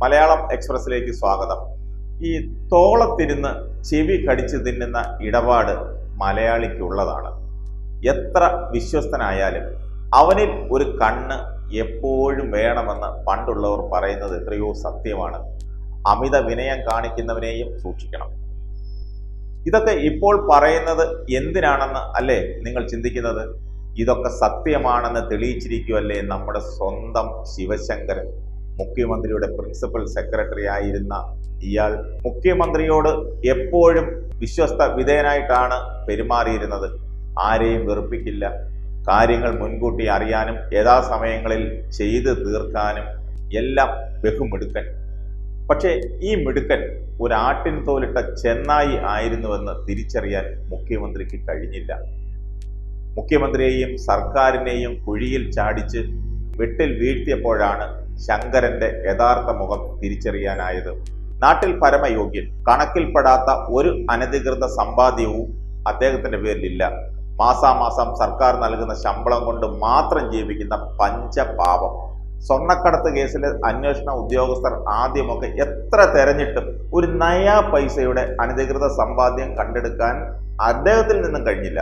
മലയാളം എക്സ്പ്രസിലേക്ക് സ്വാഗതം ഈ തോളത്തിരുന്ന് ചെവി കടിച്ചു തിന്നുന്ന ഇടപാട് മലയാളിക്കുള്ളതാണ് എത്ര വിശ്വസ്തനായാലും അവനിൽ ഒരു കണ്ണ് എപ്പോഴും വേണമെന്ന് പണ്ടുള്ളവർ പറയുന്നത് എത്രയോ സത്യമാണ് അമിത വിനയം കാണിക്കുന്നവനെയും സൂക്ഷിക്കണം ഇതൊക്കെ ഇപ്പോൾ പറയുന്നത് എന്തിനാണെന്ന് അല്ലേ നിങ്ങൾ ചിന്തിക്കുന്നത് ഇതൊക്കെ സത്യമാണെന്ന് തെളിയിച്ചിരിക്കുമല്ലേ നമ്മുടെ സ്വന്തം ശിവശങ്കരൻ മുഖ്യമന്ത്രിയുടെ പ്രിൻസിപ്പൽ സെക്രട്ടറി ആയിരുന്ന ഇയാൾ മുഖ്യമന്ത്രിയോട് എപ്പോഴും വിശ്വസ്ത വിധേയനായിട്ടാണ് പെരുമാറിയിരുന്നത് ആരെയും വെറുപ്പിക്കില്ല കാര്യങ്ങൾ മുൻകൂട്ടി അറിയാനും യഥാസമയങ്ങളിൽ ചെയ്തു തീർക്കാനും എല്ലാം ബഹുമിടുക്കൻ പക്ഷേ ഈ മിടുക്കൻ ഒരു ആട്ടിൻ തോലിട്ട ചെന്നായി ആയിരുന്നുവെന്ന് തിരിച്ചറിയാൻ മുഖ്യമന്ത്രിക്ക് കഴിഞ്ഞില്ല മുഖ്യമന്ത്രിയെയും സർക്കാരിനെയും കുഴിയിൽ ചാടിച്ച് വെട്ടിൽ വീഴ്ത്തിയപ്പോഴാണ് ശങ്കരന്റെ യഥാർത്ഥ മുഖം തിരിച്ചറിയാനായത് നാട്ടിൽ പരമയോഗ്യൻ കണക്കിൽപ്പെടാത്ത ഒരു അനധികൃത സമ്പാദ്യവും അദ്ദേഹത്തിന്റെ പേരിലില്ല മാസാമാസം സർക്കാർ നൽകുന്ന ശമ്പളം കൊണ്ട് മാത്രം ജീവിക്കുന്ന പഞ്ചപാപം സ്വർണ്ണക്കടത്ത് കേസിലെ അന്വേഷണ ഉദ്യോഗസ്ഥർ ആദ്യമൊക്കെ എത്ര തെരഞ്ഞിട്ടും ഒരു നയാ പൈസയുടെ അനധികൃത സമ്പാദ്യം കണ്ടെടുക്കാൻ അദ്ദേഹത്തിൽ നിന്നും കഴിഞ്ഞില്ല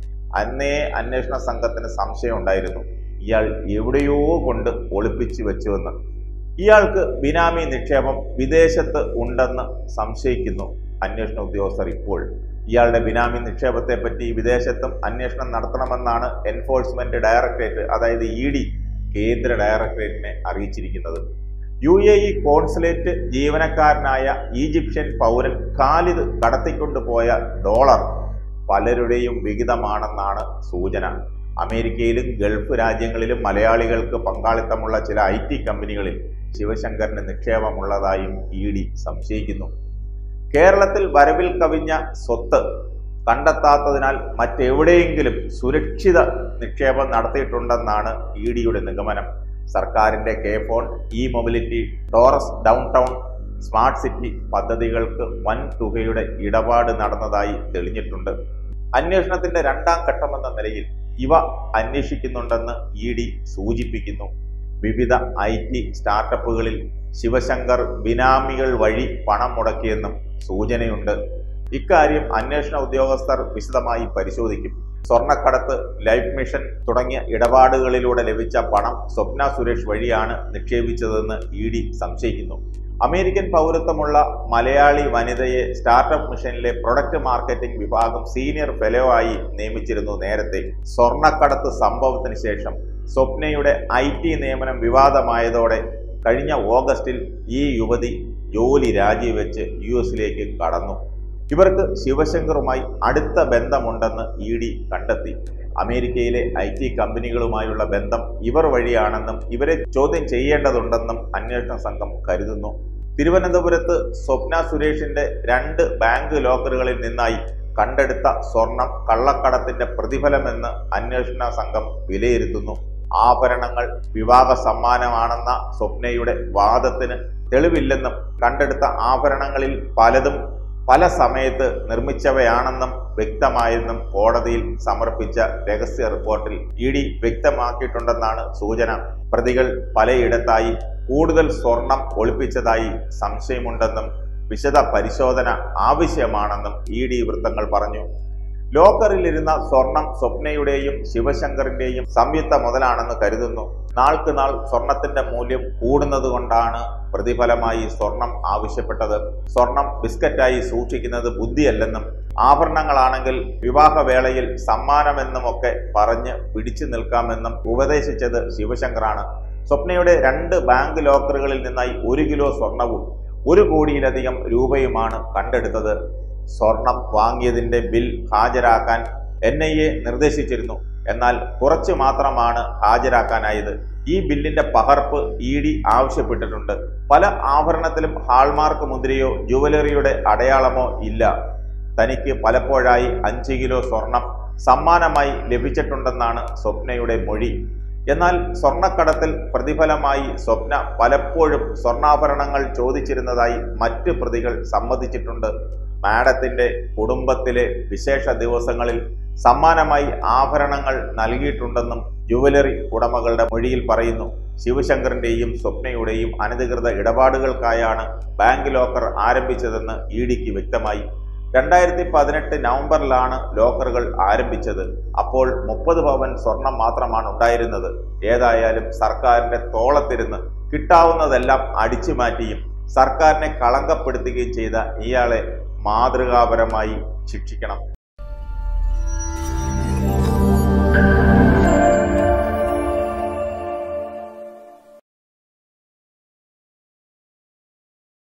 അന്നേ അന്വേഷണ സംഘത്തിന് സംശയം ഉണ്ടായിരുന്നു ഇയാൾ എവിടെയോ കൊണ്ട് ഒളിപ്പിച്ചു വെച്ചുവെന്ന് ഇയാൾക്ക് ബിനാമി നിക്ഷേപം വിദേശത്ത് ഉണ്ടെന്ന് സംശയിക്കുന്നു അന്വേഷണ ഉദ്യോഗസ്ഥർ ഇപ്പോൾ ഇയാളുടെ ബിനാമി നിക്ഷേപത്തെ പറ്റി വിദേശത്തും അന്വേഷണം നടത്തണമെന്നാണ് എൻഫോഴ്സ്മെന്റ് ഡയറക്ടറേറ്റ് അതായത് ഇ ഡി കേന്ദ്ര ഡയറക്ടറേറ്റിനെ അറിയിച്ചിരിക്കുന്നത് യു എ ഇ കോൺസുലേറ്റ് ജീവനക്കാരനായ ഈജിപ്ഷ്യൻ പൗരൻ ഖാലിദ് കടത്തിക്കൊണ്ടുപോയ ഡോളർ പലരുടെയും വിഹിതമാണെന്നാണ് സൂചന അമേരിക്കയിലും ഗൾഫ് രാജ്യങ്ങളിലും മലയാളികൾക്ക് പങ്കാളിത്തമുള്ള ചില ഐ ടി കമ്പനികളിൽ ശിവശങ്കറിന് നിക്ഷേപമുള്ളതായും ഇ ഡി സംശയിക്കുന്നു കേരളത്തിൽ വരവിൽ കവിഞ്ഞ സ്വത്ത് കണ്ടെത്താത്തതിനാൽ മറ്റെവിടെയെങ്കിലും സുരക്ഷിത നിക്ഷേപം നടത്തിയിട്ടുണ്ടെന്നാണ് ഇ ഡിയുടെ നിഗമനം സർക്കാരിന്റെ K phone E mobility Taurus downtown smart city പദ്ധതികൾക്ക് വൻ തുകയുടെ ഇടപാട് നടന്നതായി തെളിഞ്ഞിട്ടുണ്ട് അന്വേഷണത്തിന്റെ രണ്ടാം ഘട്ടമെന്ന നിലയിൽ ഇവ അന്വേഷിക്കുന്നുണ്ടെന്ന് ഇ ഡി സൂചിപ്പിക്കുന്നു വിവിധ ഐ ടി സ്റ്റാർട്ടപ്പുകളിൽ ശിവശങ്കർ ബിനാമികൾ വഴി പണം മുടക്കിയെന്നും സൂചനയുണ്ട് ഇക്കാര്യം അന്വേഷണ ഉദ്യോഗസ്ഥർ വിശദമായി പരിശോധിക്കും സ്വർണ്ണക്കടത്ത് ലൈഫ് മിഷൻ തുടങ്ങിയ ഇടപാടുകളിലൂടെ ലഭിച്ച പണം സ്വപ്ന സുരേഷ് വഴിയാണ് നിക്ഷേപിച്ചതെന്ന് ഇ ഡി സംശയിക്കുന്നു അമേരിക്കൻ പൗരത്വമുള്ള മലയാളി വനിതയെ സ്റ്റാർട്ടപ്പ് മിഷനിലെ പ്രൊഡക്റ്റ് മാർക്കറ്റിംഗ് വിഭാഗം സീനിയർ ഫെലോ ആയി നിയമിച്ചിരുന്നു നേരത്തെ സ്വർണ്ണക്കടത്ത് സംഭവത്തിന് ശേഷം സ്വപ്നയുടെ ഐ ടി നിയമനം വിവാദമായതോടെ കഴിഞ്ഞ ഓഗസ്റ്റിൽ ഈ യുവതി ജോലി രാജിവെച്ച് യു എസിലേക്ക് കടന്നു ഇവർക്ക് ശിവശങ്കറുമായി അടുത്ത ബന്ധമുണ്ടെന്ന് ഇ ഡി കണ്ടെത്തി അമേരിക്കയിലെ ഐ ടി കമ്പനികളുമായുള്ള ബന്ധം ഇവർ വഴിയാണെന്നും ഇവരെ ചോദ്യം ചെയ്യേണ്ടതുണ്ടെന്നും അന്വേഷണ സംഘം കരുതുന്നു തിരുവനന്തപുരത്ത് സ്വപ്ന സുരേഷിന്റെ രണ്ട് ബാങ്ക് ലോക്കറുകളിൽ നിന്നായി കണ്ടെടുത്ത സ്വർണം കള്ളക്കടത്തിന്റെ പ്രതിഫലമെന്ന് അന്വേഷണ സംഘം വിലയിരുത്തുന്നു ആഭരണങ്ങൾ വിവാഹ സമ്മാനമാണെന്ന സ്വപ്നയുടെ വാദത്തിന് തെളിവില്ലെന്നും കണ്ടെടുത്ത ആഭരണങ്ങളിൽ പലതും പല സമയത്ത് നിർമ്മിച്ചവയാണെന്നും വ്യക്തമായെന്നും കോടതിയിൽ സമർപ്പിച്ച രഹസ്യ റിപ്പോർട്ടിൽ ഇ ഡി വ്യക്തമാക്കിയിട്ടുണ്ടെന്നാണ് സൂചന പ്രതികൾ പലയിടത്തായി കൂടുതൽ സ്വർണം ഒളിപ്പിച്ചതായി സംശയമുണ്ടെന്നും വിശദ പരിശോധന ആവശ്യമാണെന്നും ഇ ഡി വൃത്തങ്ങൾ പറഞ്ഞു ലോക്കറിലിരുന്ന സ്വർണം സ്വപ്നയുടെയും ശിവശങ്കറിന്റെയും സംയുക്ത മുതലാണെന്ന് കരുതുന്നു നാൾക്ക് നാൾ സ്വർണത്തിന്റെ മൂല്യം കൂടുന്നത് കൊണ്ടാണ് പ്രതിഫലമായി സ്വർണം ആവശ്യപ്പെട്ടത് സ്വർണം ബിസ്ക്കറ്റായി സൂക്ഷിക്കുന്നത് ബുദ്ധിയല്ലെന്നും ആഭരണങ്ങളാണെങ്കിൽ വിവാഹവേളയിൽ സമ്മാനമെന്നുമൊക്കെ പറഞ്ഞ് പിടിച്ചു നിൽക്കാമെന്നും ഉപദേശിച്ചത് ശിവശങ്കറാണ് സ്വപ്നയുടെ രണ്ട് ബാങ്ക് ലോക്കറുകളിൽ നിന്നായി ഒരു കിലോ സ്വർണവും ഒരു കോടിയിലധികം രൂപയുമാണ് കണ്ടെടുത്തത് സ്വർണം വാങ്ങിയതിന്റെ ബിൽ ഹാജരാക്കാൻ എൻ ഐ എ നിർദ്ദേശിച്ചിരുന്നു എന്നാൽ കുറച്ച് മാത്രമാണ് ഹാജരാക്കാനായത് ഈ ബില്ലിന്റെ പകർപ്പ് ഇ ഡി ആവശ്യപ്പെട്ടിട്ടുണ്ട് പല ആഭരണത്തിലും ഹാൾമാർക്ക് മുദ്രയോ ജുവലറിയുടെ അടയാളമോ ഇല്ല തനിക്ക് പലപ്പോഴായി അഞ്ച് കിലോ സ്വർണം സമ്മാനമായി ലഭിച്ചിട്ടുണ്ടെന്നാണ് സ്വപ്നയുടെ മൊഴി എന്നാൽ സ്വർണ്ണക്കടത്തിൽ പ്രതിഫലമായി സ്വപ്ന പലപ്പോഴും സ്വർണ്ണാഭരണങ്ങൾ ചോദിച്ചിരുന്നതായി മറ്റ് പ്രതികൾ സമ്മതിച്ചിട്ടുണ്ട് മാഡത്തിന്റെ കുടുംബത്തിലെ വിശേഷ ദിവസങ്ങളിൽ സമ്മാനമായി ആഭരണങ്ങൾ നൽകിയിട്ടുണ്ടെന്നും ജുവലറി ഉടമകളുടെ മൊഴിയിൽ പറയുന്നു ശിവശങ്കറിന്റെയും സ്വപ്നയുടെയും അനധികൃത ഇടപാടുകൾക്കായാണ് ബാങ്ക് ലോക്കർ ആരംഭിച്ചതെന്ന് ഇ ഡിക്ക് വ്യക്തമായി രണ്ടായിരത്തി പതിനെട്ട് നവംബറിലാണ് ലോക്കറുകൾ ആരംഭിച്ചത് അപ്പോൾ മുപ്പത് പവൻ സ്വർണം മാത്രമാണ് ഉണ്ടായിരുന്നത് ഏതായാലും സർക്കാരിന്റെ തോളത്തിരുന്ന് കിട്ടാവുന്നതെല്ലാം അടിച്ചു മാറ്റിയും സർക്കാരിനെ കളങ്കപ്പെടുത്തുകയും ചെയ്ത ഇയാളെ മാതൃകാപരമായി ശിക്ഷിക്കണം